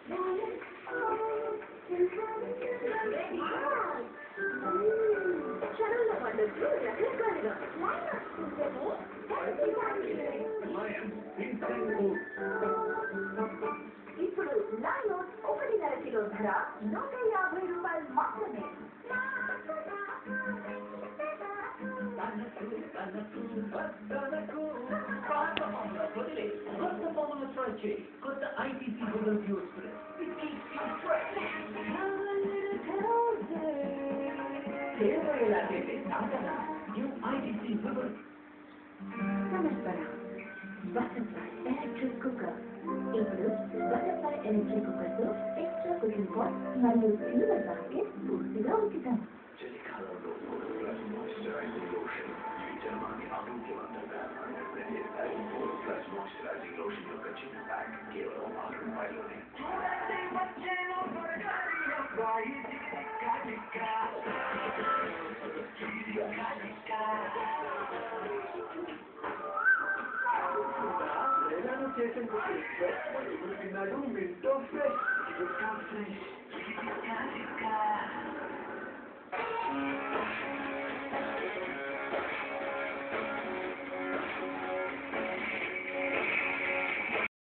క్షణంలో పడ్డట్టు రకరకాలుగా ఇప్పుడు లయన్ ఒకటిన్నర కిలో ధర నూట యాభై రూపాయలు మాత్రమే కొత్త ITC Google view express new ITC Google నమస్కారం బటర్ఫ్లై ఎలక్ట్రిక్ కుక్కర్ ఇప్పుడు బటర్ఫ్లై ఎలక్ట్రిక్ కుక్కర్ తో ఎక్స్ట్రా కుకింగ్ పాట్ మరియు సిల్వర్ బాస్కెట్ పూర్తిగా ఉచితం చలికాలంలో ప్లస్ మాయిశ్చరైజింగ్ లోషన్ ఈ చర్మాన్ని ఆరోగ్యవంతంగా ప్రతిస్తాయి ప్లస్ మాయిశ్చరైజింగ్ లోషన్ యొక్క చిన్న ప్యాక్ కేవలం ఆరు రూపాయలోనే తిన్నాడు మింటో ఫ్రెష్